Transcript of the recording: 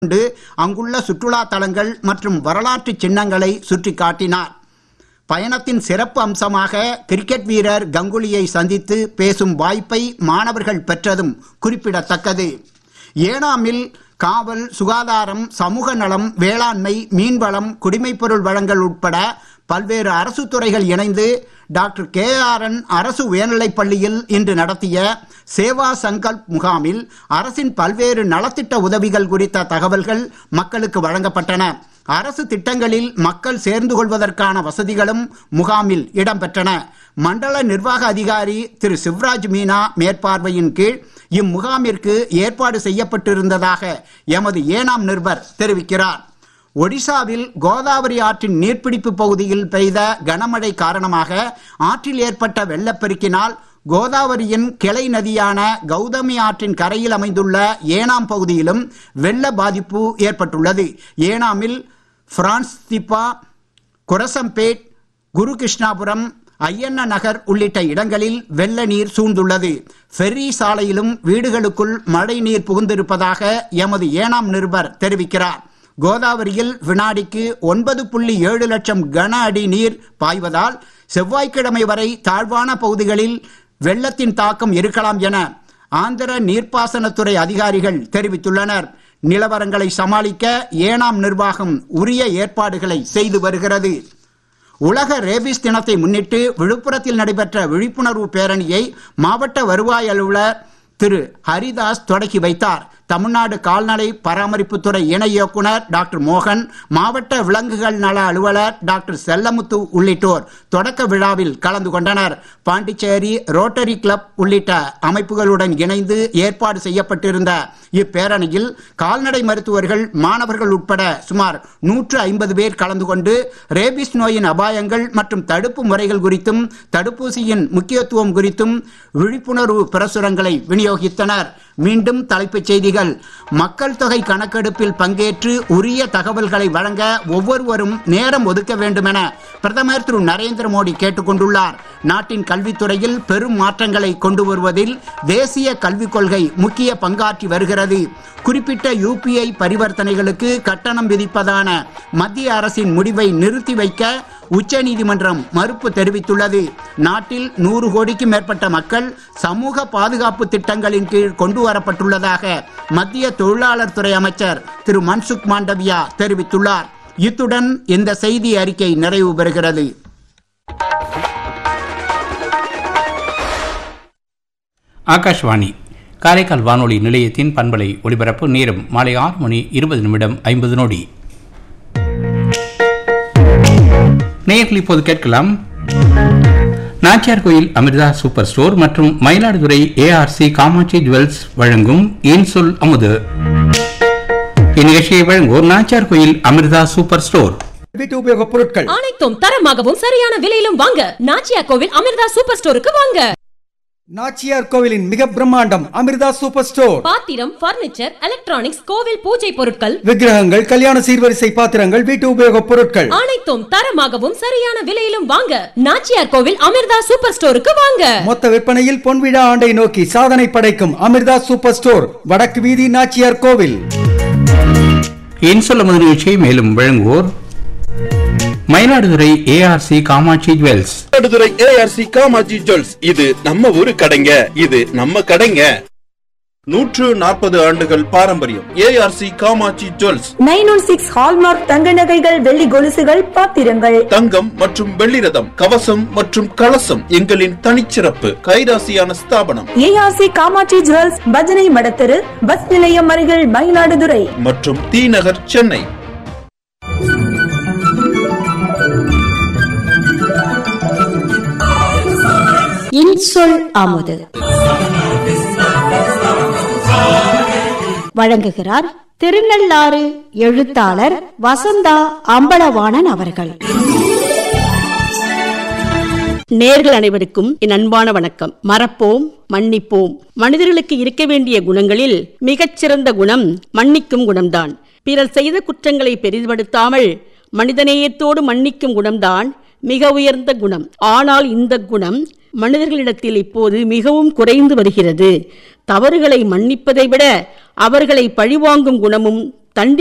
கொண்டு அங்குள்ள சுற்றுலா தலங்கள் மற்றும் வரலாற்று சின்னங்களை சுற்றி காட்டினார் பயணத்தின் சிறப்பு அம்சமாக கிரிக்கெட் வீரர் கங்குலியை சந்தித்து பேசும் வாய்ப்பை மாணவர்கள் பெற்றதும் குறிப்பிடத்தக்கது ஏனாமில் காவல் சுகாதாரம் சமூக நலம் வேளாண்மை மீன்வளம் குடிமைப்பொருள் வழங்கல் உட்பட பல்வேறு அரசு துறைகள் இணைந்து டாக்டர் கே ஆர் என் அரசு உயர்நிலைப் பள்ளியில் இன்று நடத்திய சேவா சங்கல்ப் முகாமில் அரசின் பல்வேறு நலத்திட்ட உதவிகள் குறித்த தகவல்கள் மக்களுக்கு வழங்கப்பட்டன அரசு திட்டங்களில் மக்கள் சேர்ந்து கொள்வதற்கான வசதிகளும் முகாமில் இடம்பெற்றன மண்டல நிர்வாக அதிகாரி திரு சிவராஜ் மீனா மேற்பார்வையின் கீழ் இம்முகாமிற்கு ஏற்பாடு செய்யப்பட்டிருந்ததாக எமது ஏனாம் நிருபர் தெரிவிக்கிறார் ஒடிசாவில் கோதாவரி ஆற்றின் நீர்பிடிப்பு பகுதியில் பெய்த கனமழை காரணமாக ஆற்றில் ஏற்பட்ட வெள்ளப்பெருக்கினால் கோதாவரியின் கிளை நதியான கௌதமி ஆற்றின் கரையில் அமைந்துள்ள ஏனாம் பகுதியிலும் வெள்ள பாதிப்பு ஏற்பட்டுள்ளது ஏனாமில் பிரான்ஸ் திப்பா குரசம்பேட் குரு கிருஷ்ணாபுரம் ஐயண்ண நகர் உள்ளிட்ட இடங்களில் வெள்ள நீர் சூழ்ந்துள்ளது ஃபெர்ரி சாலையிலும் வீடுகளுக்குள் மழை நீர் புகுந்திருப்பதாக எமது ஏனாம் நிருபர் தெரிவிக்கிறார் கோதாவரியில் வினாடிக்கு ஒன்பது புள்ளி ஏழு லட்சம் கன அடி நீர் பாய்வதால் செவ்வாய்க்கிழமை வரை தாழ்வான பகுதிகளில் வெள்ளத்தின் தாக்கம் இருக்கலாம் என ஆந்திர நீர்ப்பாசனத்துறை அதிகாரிகள் தெரிவித்துள்ளனர் நிலவரங்களை சமாளிக்க ஏனாம் நிர்வாகம் உரிய ஏற்பாடுகளை செய்து வருகிறது உலக ரேபிஸ் தினத்தை முன்னிட்டு விழுப்புரத்தில் நடைபெற்ற விழிப்புணர்வு பேரணியை மாவட்ட வருவாய் அலுவலர் திரு ஹரிதாஸ் தொடக்கி வைத்தார் தமிழ்நாடு கால்நடை பராமரிப்புத்துறை இணை இயக்குனர் டாக்டர் மோகன் மாவட்ட விலங்குகள் நல அலுவலர் டாக்டர் செல்லமுத்து உள்ளிட்டோர் தொடக்க விழாவில் கலந்து கொண்டனர் பாண்டிச்சேரி ரோட்டரி கிளப் உள்ளிட்ட அமைப்புகளுடன் இணைந்து ஏற்பாடு செய்யப்பட்டிருந்த இப்பேரணியில் கால்நடை மருத்துவர்கள் மாணவர்கள் உட்பட சுமார் நூற்று ஐம்பது பேர் கலந்து கொண்டு ரேபிஸ் நோயின் அபாயங்கள் மற்றும் தடுப்பு முறைகள் குறித்தும் தடுப்பூசியின் முக்கியத்துவம் குறித்தும் விழிப்புணர்வு பிரசுரங்களை விநியோகித்தனர் மீண்டும் தலைப்புச் செய்திகள் மக்கள் தொகை கணக்கெடுப்பில் பங்கேற்று உரிய தகவல்களை வழங்க ஒவ்வொருவரும் நேரம் ஒதுக்க வேண்டும் என பிரதமர் திரு நரேந்திர மோடி கேட்டுக் கொண்டுள்ளார் நாட்டின் கல்வித்துறையில் பெரும் மாற்றங்களை கொண்டு வருவதில் தேசிய கல்விக் கொள்கை முக்கிய பங்காற்றி வருகிறது குறிப்பிட்ட யூபிஐ பரிவர்த்தனைகளுக்கு கட்டணம் விதிப்பதான மத்திய அரசின் முடிவை நிறுத்தி வைக்க உச்சநீதிமன்றம் மறுப்பு தெரிவித்துள்ளது நாட்டில் நூறு கோடிக்கு மேற்பட்ட மக்கள் சமூக பாதுகாப்பு திட்டங்களின் கீழ் கொண்டு வரப்பட்டுள்ளதாக மத்திய தொழிலாளர் துறை அமைச்சர் திரு மன்சுக் மாண்டவியா தெரிவித்துள்ளார் இத்துடன் இந்த செய்தி அறிக்கை நிறைவு பெறுகிறது ஆகாஷ்வாணி காரைக்கால் வானொலி நிலையத்தின் பண்பலை ஒலிபரப்பு நேரம் மாலை ஆறு மணி இருபது நிமிடம் ஐம்பது நொடி நேயர்கள் இப்போது கேட்கலாம் நாச்சியார் கோயில் அமிர்தா சூப்பர் ஸ்டோர் மற்றும் மயிலாடுதுறை ஏஆர்சி காமாட்சி ஜுவல்ஸ் வழங்கும் இன்சொல் அமுது இந்நிகழ்ச்சியை வழங்குவோர் நாச்சியார் கோயில் அமிர்தா சூப்பர் ஸ்டோர் வீட்டு உபயோகப் பொருட்கள் அனைத்தும் தரமாகவும் சரியான விலையிலும் வாங்க நாச்சியா கோவில் அமிர்தா சூப்பர் ஸ்டோருக்கு வாங்க நாச்சியார் கோவிலின் மிக பிரம்மாண்டம் அமிர்தா சூப்பர் ஸ்டோர் பாத்திரம் பர்னிச்சர் எலக்ட்ரானிக்ஸ் கோவில் பூஜை பொருட்கள் விக்கிரகங்கள் கல்யாண சீர்வரிசை பாத்திரங்கள் வீட்டு உபயோகப் பொருட்கள் அனைத்தும் தரமாகவும் சரியான விலையிலும் வாங்க நாச்சியார் கோவில் அமிர்தா சூப்பர் ஸ்டோருக்கு வாங்க மொத்த விற்பனையில் பொன்விழா ஆண்டை நோக்கி சாதனை படைக்கும் அமிர்தா சூப்பர் ஸ்டோர் வடக்கு வீதி நாச்சியார் கோவில் இன்சொல் அமுது நிகழ்ச்சியை மேலும் வழங்குவோர் Mayiladuthurai ARC Kamatchi jewels Mayiladuthurai ARC Kamatchi jewels இது நம்ம ஊரு கடைங்க இது நம்ம கடைங்க நூற்று நாற்பது ஆண்டுகள் பாரம்பரியம் ARC Kamatchi jewels nine one six hallmark தங்க நகைகள் வெள்ளி கொலுசுகள் பாத்திரங்கள் தங்கம் மற்றும் வெள்ளி ரதம் கவசம் மற்றும் கலசம் எங்களின் தனிச்சிறப்பு கைராசியான ஸ்தாபனம் ஏஆர்சி காமாட்சி ஜுவல்ஸ் பஜனை மடத்தெரு பஸ் நிலையம் அருகில் மயிலாடுதுறை மற்றும் தி நகர் சென்னை இன்சொல் அமுது வழங்குகிறார் திருநள்ளாறு எழுத்தாளர் வசந்தா அம்பலவாணன் அவர்கள் நேர்கள் அனைவருக்கும் என் அன்பான வணக்கம் மறப்போம் மன்னிப்போம் மனிதர்களுக்கு இருக்க வேண்டிய குணங்களில் மிகச்சிறந்த குணம் மன்னிக்கும் குணம்தான் பிறர் செய்த குற்றங்களை பெரிதுபடுத்தாமல் மனிதநேயத்தோடு மன்னிக்கும் குணம்தான் மிக உயர்ந்த குணம் ஆனால் இந்த குணம் மனிதர்களிடத்தில் இப்போது மிகவும் குறைந்து வருகிறது தவறுகளை மன்னிப்பதை விட அவர்களை பழிவாங்கும் குணமும் தண்டி